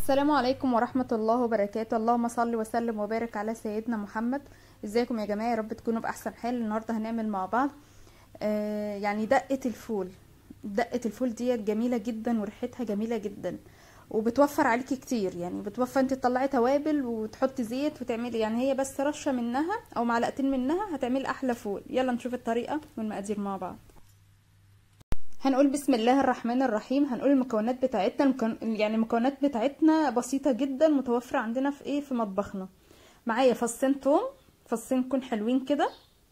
السلام عليكم ورحمة الله وبركاته اللهم صل وسلم وبارك على سيدنا محمد ازيكم يا جماعة يا رب تكونوا بأحسن حال النهاردة هنعمل مع بعض آه يعني دقة الفول دقة الفول ديت جميلة جدا وريحتها جميلة جدا وبتوفر عليكي كتير يعني بتوفر انت تطلعي توابل وتحطي زيت وتعملي يعني هي بس رشة منها او معلقتين منها هتعملي احلى فول يلا نشوف الطريقة والمقادير مع بعض هنقول بسم الله الرحمن الرحيم هنقول المكونات بتاعتنا المكون... يعني المكونات بتاعتنا بسيطة جدا متوفرة عندنا في ايه في مطبخنا معايا فصين توم فصين يكون حلوين كده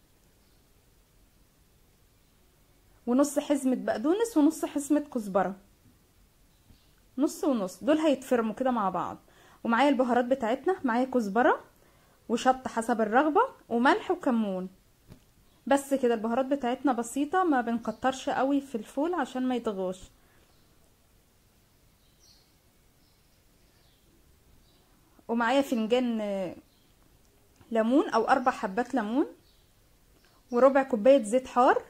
ونص حزمة بقدونس ونص حزمة كزبرة نص ونص دول هيتفرموا كده مع بعض ومعايا البهارات بتاعتنا معايا كزبرة وشطة حسب الرغبة وملح وكمون بس كده البهارات بتاعتنا بسيطة ما بنكترش قوي في الفول عشان ما يطغوش ومعايا فنجان ليمون او اربع حبات ليمون وربع كوباية زيت حار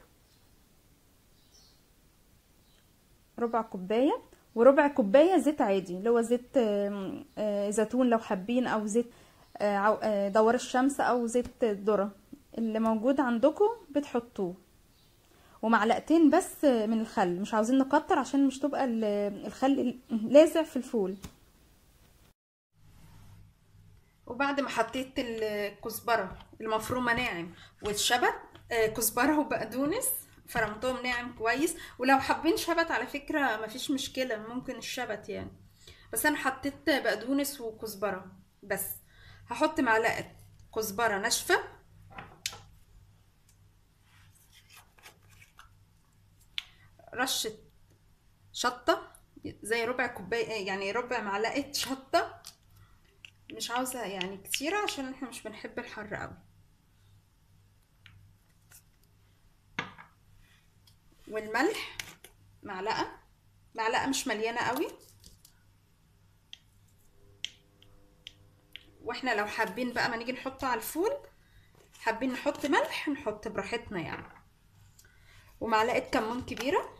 ربع كوباية وربع كوباية زيت عادي اللي هو زيت زيتون لو حابين او زيت دوار الشمس او زيت ذرة اللي موجود عندكم بتحطوه ومعلقتين بس من الخل مش عاوزين نكتر عشان مش تبقى الخل لازع في الفول وبعد ما حطيت الكزبره المفرومه ناعم والشبت كزبره وبقدونس فرمتهم ناعم كويس ولو حابين شبت على فكره مفيش مشكله ممكن الشبت يعني بس انا حطيت بقدونس وكزبره بس هحط معلقه كزبره ناشفه رشة شطة زي ربع كوباية يعني ربع معلقة شطة مش عاوزة يعني كتيرة عشان احنا مش بنحب الحر قوي والملح معلقة معلقة مش مليانة قوي واحنا لو حابين بقى ما نيجي نحطه على الفول حابين نحط ملح نحط براحتنا يعني ومعلقه كمون كبيره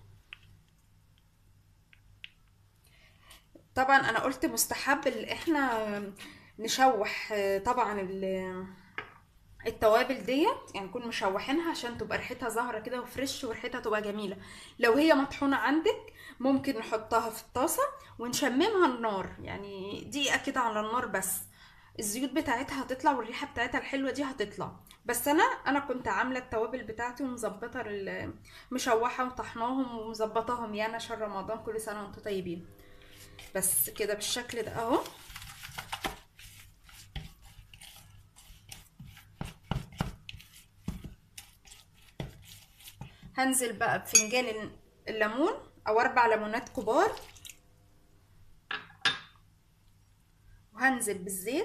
طبعا انا قلت مستحب ان احنا نشوح طبعا التوابل ديت يعني نكون مشوحينها عشان تبقى ريحتها ظاهره كده وفريش وريحتها تبقى جميله لو هي مطحونه عندك ممكن نحطها في الطاسه ونشممها النار يعني دقيقه كده على النار بس الزيوت بتاعتها هتطلع والريحه بتاعتها الحلوه دي هتطلع بس انا انا كنت عامله التوابل بتاعتي ومظبطه مشوحه وطحناهم ومظبطاهم يعني عشان رمضان كل سنه وانتم طيبين بس كده بالشكل ده اهو هنزل بقى بفنجان الليمون او اربع ليمونات كبار وهنزل بالزيت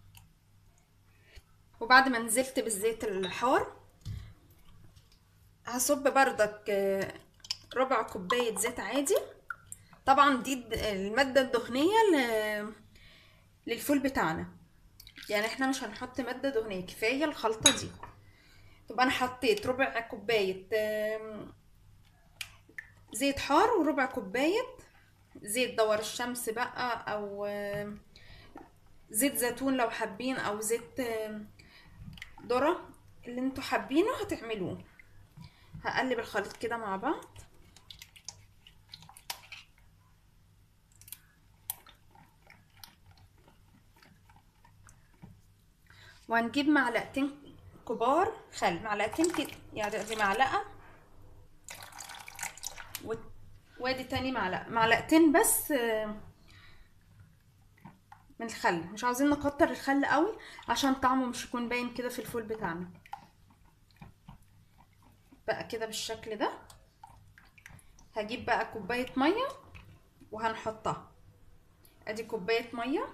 وبعد ما نزلت بالزيت الحار هصب بردك ربع كوباية زيت عادي طبعا دي المادة الدهنية للفول بتاعنا يعني احنا مش هنحط مادة دهنية كفاية الخلطة دي طب انا حطيت ربع كوباية زيت حار وربع كوباية زيت دوار الشمس بقى او زيت زيتون لو حابين او زيت ذرة اللي انتوا حابينه هتعملوه هقلب الخليط كده مع بعض وهنجيب معلقتين كبار خل معلقتين كده يعني دي معلقة وادي تاني معلقة معلقتين بس من الخل مش عاوزين نكتر الخل قوي عشان طعمه مش يكون باين كده في الفول بتاعنا بقى كده بالشكل ده هجيب بقى كوباية مية وهنحطها ادي كوباية مية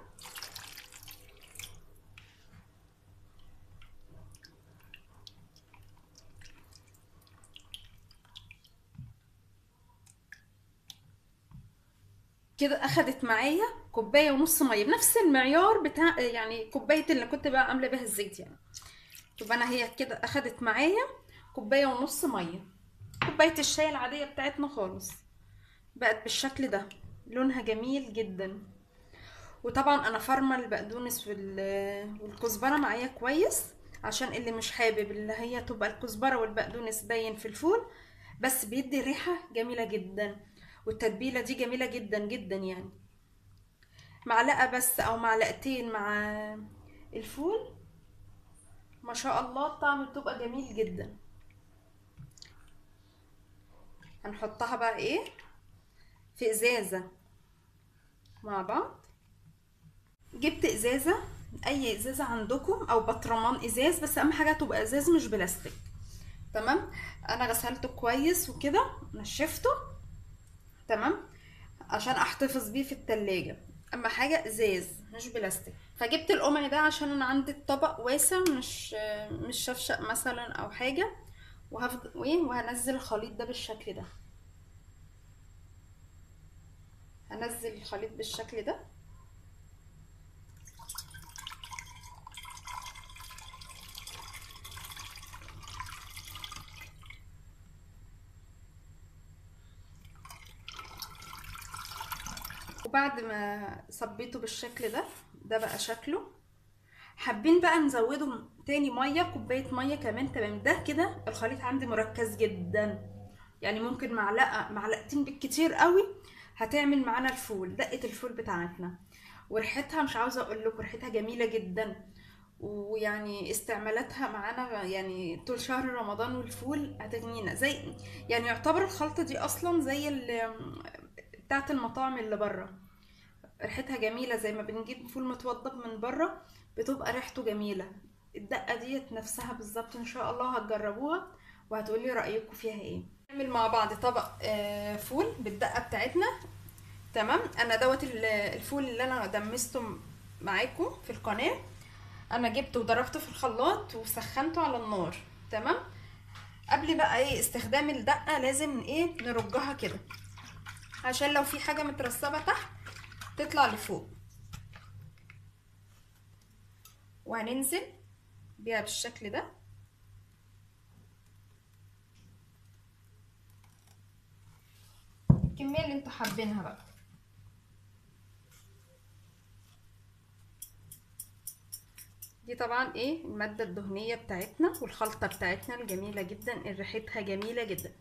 كده اخدت معايا كوبايه ونص ميه بنفس المعيار بتاع يعني كوبايه اللي كنت بقى عامله بيها الزيت يعني يبقى انا هي كده اخدت معايا كوبايه ونص ميه كوبايه الشاي العاديه بتاعتنا خالص بقت بالشكل ده لونها جميل جدا وطبعا انا فارمه البقدونس وال- والكزبره معايا كويس عشان اللي مش حابب اللي هي تبقى الكزبره والبقدونس باين في الفول بس بيدي ريحه جميله جدا والتتبيله دي جميله جدا جدا يعني معلقه بس او معلقتين مع الفول ما شاء الله الطعم بتبقى جميل جدا هنحطها بقى ايه في ازازه مع بعض جبت ازازه اي ازازه عندكم او بطرمان ازاز بس اهم حاجه تبقى ازاز مش بلاستيك تمام انا غسلته كويس وكده نشفته تمام عشان احتفظ بيه في التلاجة اما حاجه ازاز مش بلاستيك فجبت القمع ده عشان انا عندي الطبق واسع مش مش شفشق مثلا او حاجه وهفضل وايه وهنزل الخليط ده بالشكل ده هنزل الخليط بالشكل ده وبعد ما صبيته بالشكل ده ده بقى شكله حابين بقى نزوده تاني ميه كوبايه ميه كمان تمام ده كده الخليط عندي مركز جدا يعني ممكن معلقه معلقتين بالكتير قوي هتعمل معانا الفول دقه الفول بتاعتنا وريحتها مش عاوزه اقول لكم ريحتها جميله جدا ويعني استعمالاتها معانا يعني طول شهر رمضان والفول هتغنينا زي يعني يعتبر الخلطه دي اصلا زي ال- بتاعت المطاعم اللي بره ريحتها جميله زي ما بنجيب فول متوضب من بره بتبقى ريحته جميله الدقه ديت نفسها بالظبط ان شاء الله هتجربوها وهتقولي رايكم فيها ايه نعمل مع بعض طبق آه، فول بالدقه بتاعتنا تمام انا دوت ال- الفول اللي انا دمسته معاكم في القناه انا جبته وضربته في الخلاط وسخنته على النار تمام قبل بقى ايه استخدام الدقه لازم ايه نرجها كده عشان لو في حاجه مترسبه تحت تطلع لفوق وهننزل بيها بالشكل ده الكميه اللي انتوا حابينها بقى دي طبعا ايه المادة الدهنية بتاعتنا والخلطة بتاعتنا الجميلة جدا ريحتها جميلة جدا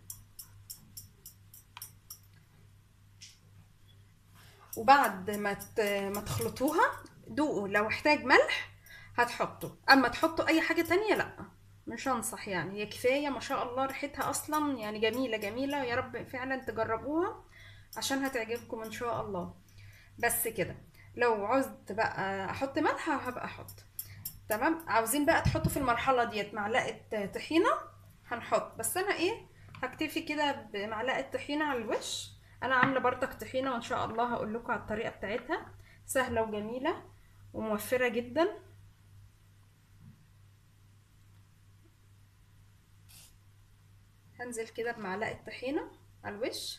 وبعد ما ت- ما تخلطوها دوقوا لو احتاج ملح هتحطوا اما تحطوا اي حاجة تانية لا مش هنصح يعني هي كفاية ما شاء الله ريحتها اصلا يعني جميلة جميلة يا رب فعلا تجربوها عشان هتعجبكم ان شاء الله بس كده لو عوزت بقى احط ملح هبقى احط تمام عاوزين بقى تحطوا في المرحلة ديت معلقة طحينة هنحط بس انا ايه هكتفي كده بمعلقة طحينة على الوش انا عاملة برضك طحينة وان شاء الله هقول لكم على الطريقة بتاعتها سهلة وجميلة وموفرة جدا هنزل كده بمعلقة طحينة على الوش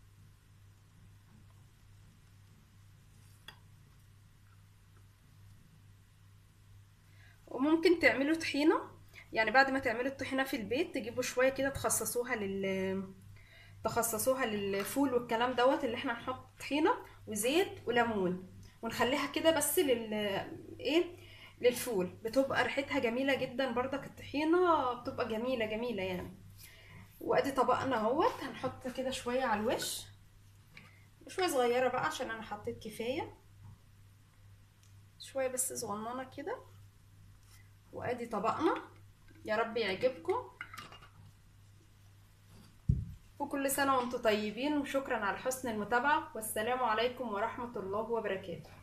وممكن تعملوا طحينة يعني بعد ما تعملوا الطحينة في البيت تجيبوا شوية كده تخصصوها لل تخصصوها للفول والكلام دوت اللي احنا هنحط طحينة وزيت وليمون ونخليها كده بس لل ايه للفول بتبقى ريحتها جميلة جدا برضك الطحينة بتبقى جميلة جميلة يعني وادي طبقنا اهوت هنحط كده شوية على الوش شوية صغيرة بقى عشان انا حطيت كفاية شوية بس صغننة كده وادي طبقنا يا رب يعجبكم وكل سنة وانتم طيبين وشكرا على حسن المتابعة والسلام عليكم ورحمة الله وبركاته